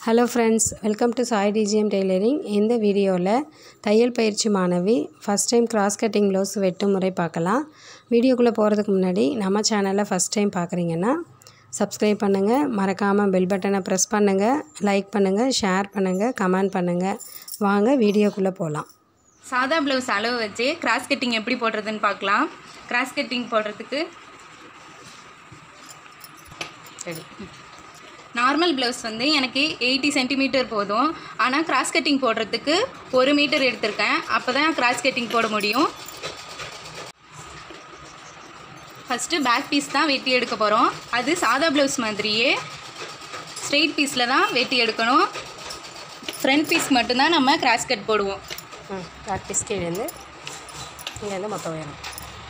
Hello friends welcome to Sai DGM tailoring இந்த வீடியோவில் தையல் பயிற்சி மாணவி first time cross cutting blouse வெட்டும் முறை பார்க்கலாம் வீடியோக்குள்ளே போகிறதுக்கு முன்னாடி நம்ம சேனலில் ஃபஸ்ட் டைம் பார்க்குறீங்கன்னா சப்ஸ்கிரைப் பண்ணுங்கள் மறக்காமல் பெல் பட்டனை ப்ரெஸ் பண்ணுங்கள் லைக் பண்ணுங்கள் ஷேர் பண்ணுங்கள் கமெண்ட் பண்ணுங்கள் வாங்க வீடியோக்குள்ளே போகலாம் சாதா ப்ளவுஸ் அளவு வச்சு கிராஸ் கட்டிங் எப்படி போடுறதுன்னு பார்க்கலாம் கிராஸ் கட்டிங் போடுறதுக்கு சரி நார்மல் ப்ளவுஸ் வந்து எனக்கு எயிட்டி சென்டிமீட்டர் போதும் ஆனால் கிராஸ் கட்டிங் போடுறதுக்கு ஒரு மீட்டர் எடுத்திருக்கேன் அப்போ தான் கிராஸ் கட்டிங் போட முடியும் ஃபஸ்ட்டு பேக் பீஸ் தான் வெட்டி எடுக்க போகிறோம் அது சாதா ப்ளவுஸ் மாதிரியே ஸ்ட்ரெயிட் பீஸில் தான் வெட்டி எடுக்கணும் ஃப்ரண்ட் பீஸ் மட்டும்தான் நம்ம கிராஸ் கட் போடுவோம் ம் ப்ராக்டிஸ் கீழேருந்து இங்கேருந்து மொத்தம் உயரம்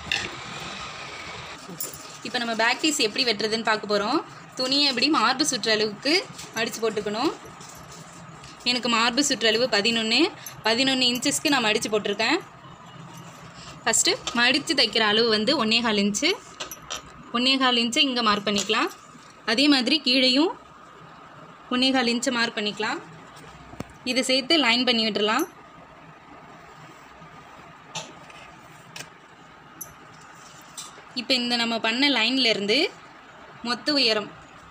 இப்போ நம்ம பேக் பீஸ் எப்படி வெட்டுறதுன்னு பார்க்க போகிறோம் துணியை எப்படி மார்பு சுற்றளவுக்கு மடித்து போட்டுக்கணும் எனக்கு மார்பு சுற்றளவு பதினொன்று பதினொன்று இன்ச்சஸ்க்கு நான் மடித்து போட்டிருக்கேன் ஃபஸ்ட்டு மடித்து தைக்கிற அளவு வந்து ஒன்றே கால் இன்ச்சு ஒன்றே கால் இன்ச்சை இங்கே மார்க் பண்ணிக்கலாம் அதே மாதிரி கீழேயும் ஒன்றே கால் இன்ச்சை மார்க் பண்ணிக்கலாம் இதை சேர்த்து லைன் பண்ணி விட்டுறலாம் இப்போ இந்த நம்ம பண்ண லைன்லேருந்து மொத்த உயரம்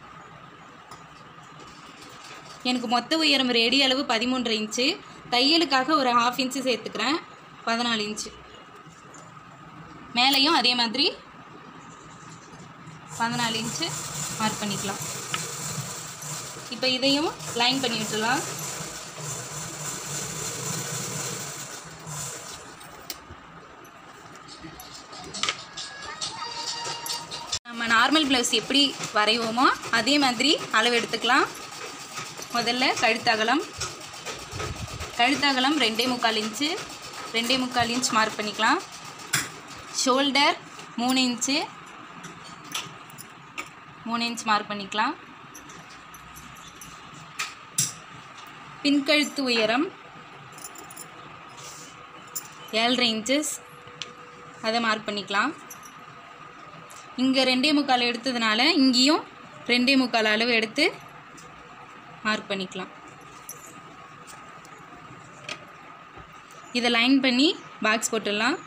எனக்கு மொத்த உயரம் ரெடி அளவு பதிமூன்றரை இன்ச்சு தையலுக்காக ஒரு ஹாஃப் இன்ச்சு சேர்த்துக்கிறேன் பதினாலு இன்ச்சு மேலேயும் அதே மாதிரி பதினாலு இன்ச்சு மார்க் பண்ணிக்கலாம் இப்போ இதையும் லைன் பண்ணி விட்டுலாம் நம்ம நார்மல் ப்ளவுஸ் எப்படி வரைவோமோ அதே மாதிரி அளவு எடுத்துக்கலாம் முதல்ல கழுத்தகலம் கழுத்தகலம் ரெண்டே முக்கால் இன்ச்சு ரெண்டே முக்கால் இன்ச் மார்க் பண்ணிக்கலாம் ஷோல்டர் மூணு இன்ச்சு மூணு இன்ச் மார்க் பண்ணிக்கலாம் பின்கழுத்து உயரம் ஏழரை இன்ச்சஸ் அதை மார்க் பண்ணிக்கலாம் இங்கே ரெண்டே முக்கால் எடுத்ததுனால இங்கேயும் ரெண்டே முக்கால் அளவு எடுத்து மார்க் பண்ணிக்கலாம் இதை லைன் பண்ணி பாக்ஸ் போட்டுடலாம்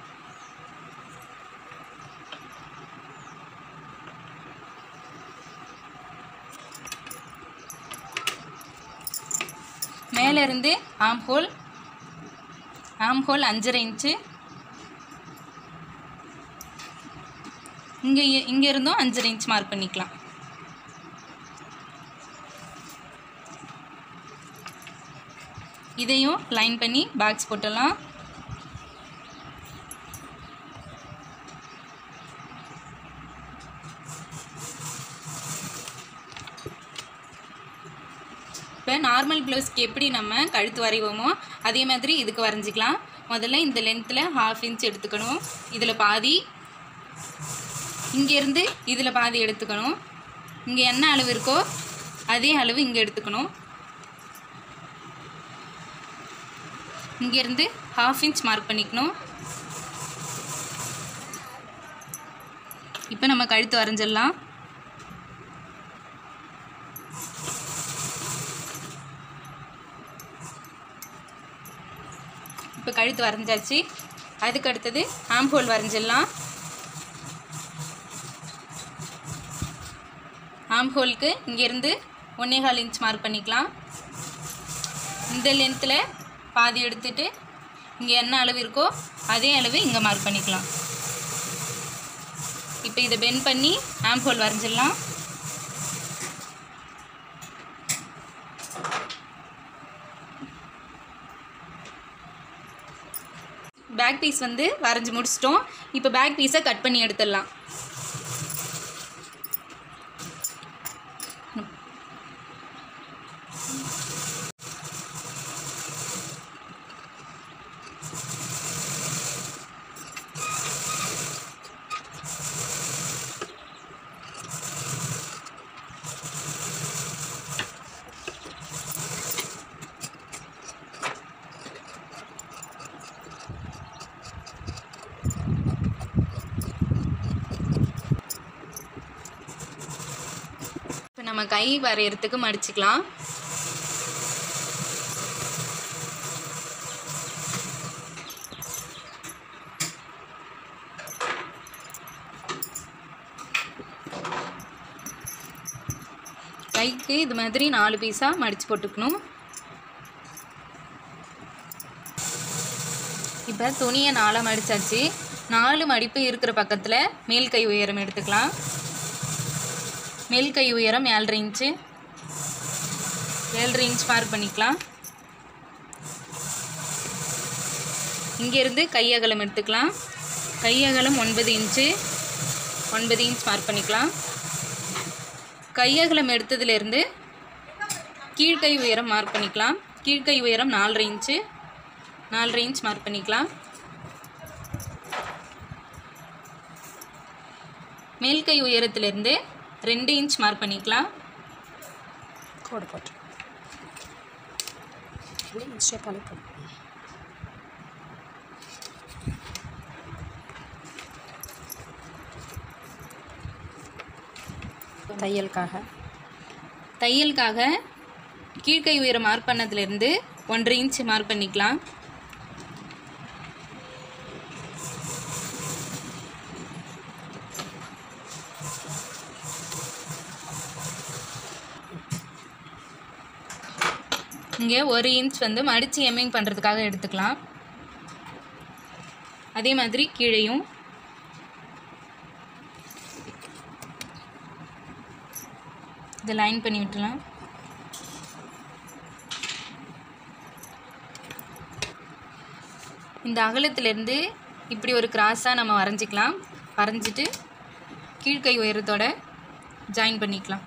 மேலேருந்து ஆம் ஹோல் ஆம் ஹோல் அஞ்சரை இன்ச்சு இங்கே இங்கே இருந்தும் அஞ்சரை இன்ச் மார்க் பண்ணிக்கலாம் இதையும் லைன் பண்ணி பாக்ஸ் போட்டுடலாம் இப்போ நார்மல் ப்ளவுஸ்க்கு எப்படி நம்ம கழுத்து வரைவோமோ அதே மாதிரி இதுக்கு வரைஞ்சிக்கலாம் முதல்ல இந்த லென்த்தில் ஹாஃப் இன்ச் எடுத்துக்கணும் இதில் பாதி இங்கேருந்து இதில் பாதி எடுத்துக்கணும் இங்கே என்ன அளவு இருக்கோ அதே அளவு இங்கே எடுத்துக்கணும் இங்கேருந்து ஹாஃப் இன்ச் மார்க் பண்ணிக்கணும் இப்போ நம்ம கழுத்து வரைஞ்சிடலாம் இப்போ கழுத்து வரைஞ்சாச்சு அதுக்கு அடுத்தது ஆம்போல் வரைஞ்சிடலாம் ஆம் ஹோலுக்கு இங்கேருந்து ஒன்றே கால் இன்ச் மார்க் பண்ணிக்கலாம் இந்த லென்த்தில் பாதி எடுத்துட்டு இங்கே என்ன அளவு இருக்கோ அதே அளவு இங்கே மார்க் பண்ணிக்கலாம் இப்போ இதை பெண்ட் பண்ணி ஆம் ஹோல் வரைஞ்சிடலாம் பேக் பீஸ் வந்து வரைஞ்சி முடிச்சிட்டோம் இப்போ பேக் பீஸை கட் பண்ணி எடுத்துடலாம் இப்போ நம்ம கை வரையறதுக்கு மடிச்சுக்கலாம் இது மாதிரி நாலு பீஸாக மடித்து போட்டுக்கணும் இப்போ துணியை நாலாக மடித்தாச்சு நாலு மடிப்பு இருக்கிற பக்கத்தில் மேல் கை உயரம் எடுத்துக்கலாம் மேல் கை உயரம் ஏழரை இன்ச்சு ஏழரை இன்ச் மார்க் பண்ணிக்கலாம் இங்கேருந்து கை அகலம் எடுத்துக்கலாம் கை அகலம் ஒன்பது இன்ச்சு ஒன்பது இன்ச் மார்க் பண்ணிக்கலாம் கை அகலம் எடுத்ததுலேருந்து கீழ்கை உயரம் மார்க் பண்ணிக்கலாம் கீழ்கை உயரம் நாலரை இன்ச்சு நாலரை இன்ச் மார்க் பண்ணிக்கலாம் மேல் கை உயரத்திலிருந்து ரெண்டு இன்ச் மார்க் பண்ணிக்கலாம் கோடு போட்டு இன்ஸ்டேட் பண்ணி போடு. தையலுக்காக தையலுக்காக கீழ்கை உயரம் மார்க் பண்ணதுலேருந்து ஒன்றரை இன்ச் மார்க் பண்ணிக்கலாம் இங்கே ஒரு இன்ச் வந்து மடித்து எம்மிங் பண்ணுறதுக்காக எடுத்துக்கலாம் அதே மாதிரி கீழேயும் இதை லைன் பண்ணி விட்டுலாம் இந்த அகலத்திலேருந்து இப்படி ஒரு கிராஸாக நம்ம வரைஞ்சிக்கலாம் வரைஞ்சிட்டு கீழ்கை உயரத்தோட ஜாயின் பண்ணிக்கலாம்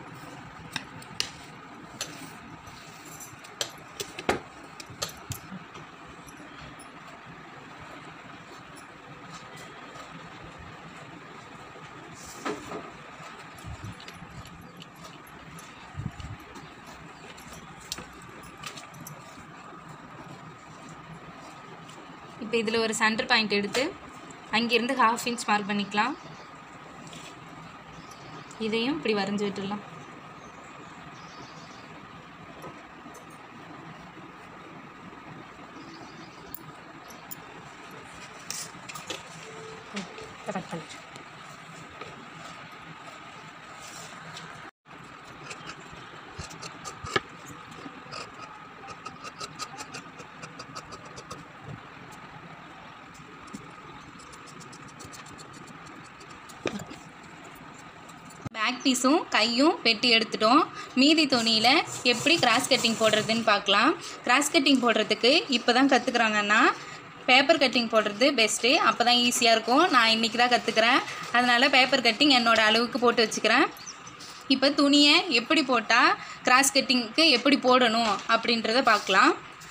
இப்போ இதில் ஒரு சென்டர் பாயிண்ட் எடுத்து அங்கேருந்து ஹாஃப் இன்ச் மார்க் பண்ணிக்கலாம் இதையும் இப்படி வரைஞ்சி விட்டுடலாம் கரெக்ட் பண்ணிட்டு பேக் பீஸும் கையும் வெட்டி எடுத்துட்டோம் மீதி துணியில் எப்படி கிராஸ் கட்டிங் போடுறதுன்னு பார்க்கலாம் கிராஸ் கட்டிங் போடுறதுக்கு இப்போ தான் கற்றுக்குறாங்கன்னா பேப்பர் கட்டிங் போடுறது பெஸ்ட்டு அப்போ தான் ஈஸியாக இருக்கும் நான் இன்றைக்கி தான் கற்றுக்குறேன் அதனால் பேப்பர் கட்டிங் என்னோடய அளவுக்கு போட்டு வச்சுக்கிறேன் இப்போ துணியை எப்படி போட்டால் கிராஸ் கட்டிங்க்கு எப்படி போடணும் அப்படின்றத பார்க்கலாம்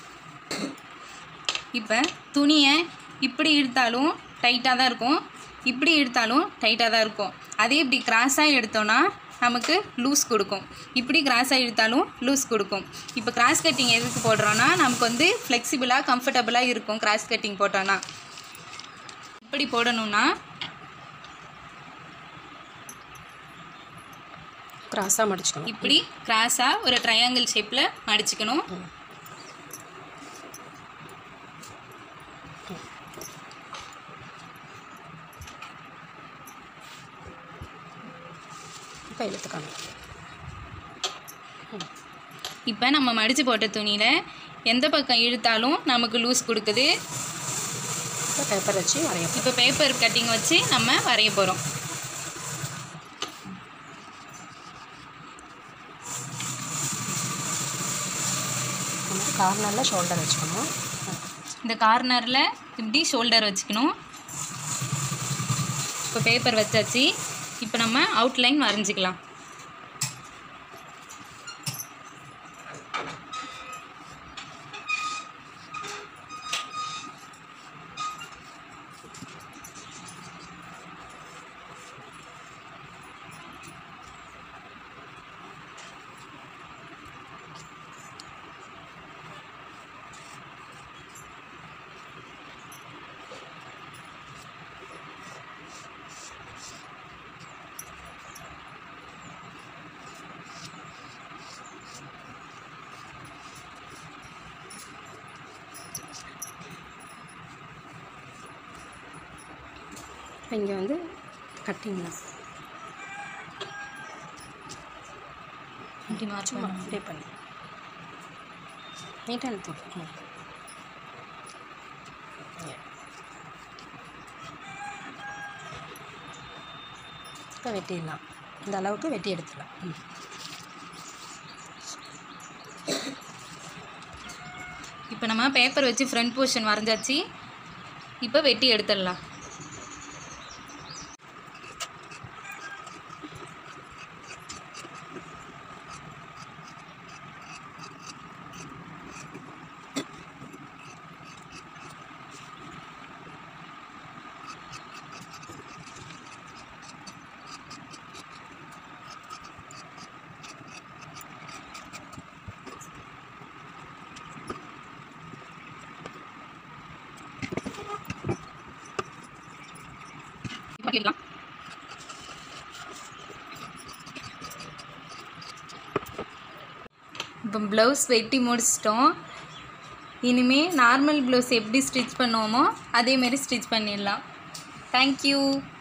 இப்போ துணியை இப்படி இழுத்தாலும் டைட்டாக தான் இருக்கும் இப்படி இழுத்தாலும் டைட்டாக தான் இருக்கும் அதே இப்படி கிராஸாக எடுத்தோன்னா நமக்கு லூஸ் கொடுக்கும் இப்படி கிராஸாக இழுத்தாலும் லூஸ் கொடுக்கும் இப்போ கிராஸ் கட்டிங் எதுக்கு போடுறோன்னா நமக்கு வந்து ஃப்ளெக்சிபிளாக கம்ஃபர்டபுளாக இருக்கும் கிராஸ் கட்டிங் போட்டோன்னா இப்படி போடணும்னா கிராஸாக மடிச்சுக்கணும் இப்படி கிராஸாக ஒரு ட்ரையாங்கிள் ஷேப்பில் மடிச்சுக்கணும் இப்போ இழுத்துக்கணும் இப்போ நம்ம மடித்து போட்ட துணியில் எந்த பக்கம் இழுத்தாலும் நமக்கு லூஸ் கொடுக்குது இப்போ பேப்பர் வச்சு வரைய இப்போ பேப்பர் கட்டிங் வச்சு நம்ம வரைய போகிறோம் நம்ம கார்னரில் ஷோல்டர் வச்சுக்கணும் இந்த கார்னரில் இப்படி ஷோல்டர் வச்சுக்கணும் இப்போ பேப்பர் வச்சாச்சு இப்போ நம்ம அவுட்லைன் வரைஞ்சிக்கலாம் இப்போ இங்கே வந்து கட்டிங் இப்படி மார்க் சும்மா அப்படியே பண்ணு நீட்டாக இழுத்து விடு. ம். Yeah. இப்போ வெட்டிடலாம் இந்த அளவுக்கு வெட்டி எடுத்துடலாம் ம் இப்போ நம்ம பேப்பர் வச்சு ஃப்ரண்ட் போர்ஷன் வரைஞ்சாச்சு இப்போ வெட்டி எடுத்துடலாம் இப்போ எடுக்கலாம் இப்போ ப்ளவுஸ் வெட்டி முடிச்சிட்டோம் இனிமே நார்மல் ப்ளவுஸ் எப்படி ஸ்டிச் பண்ணுவோமோ அதேமாரி ஸ்டிச் பண்ணிடலாம் தேங்க்யூ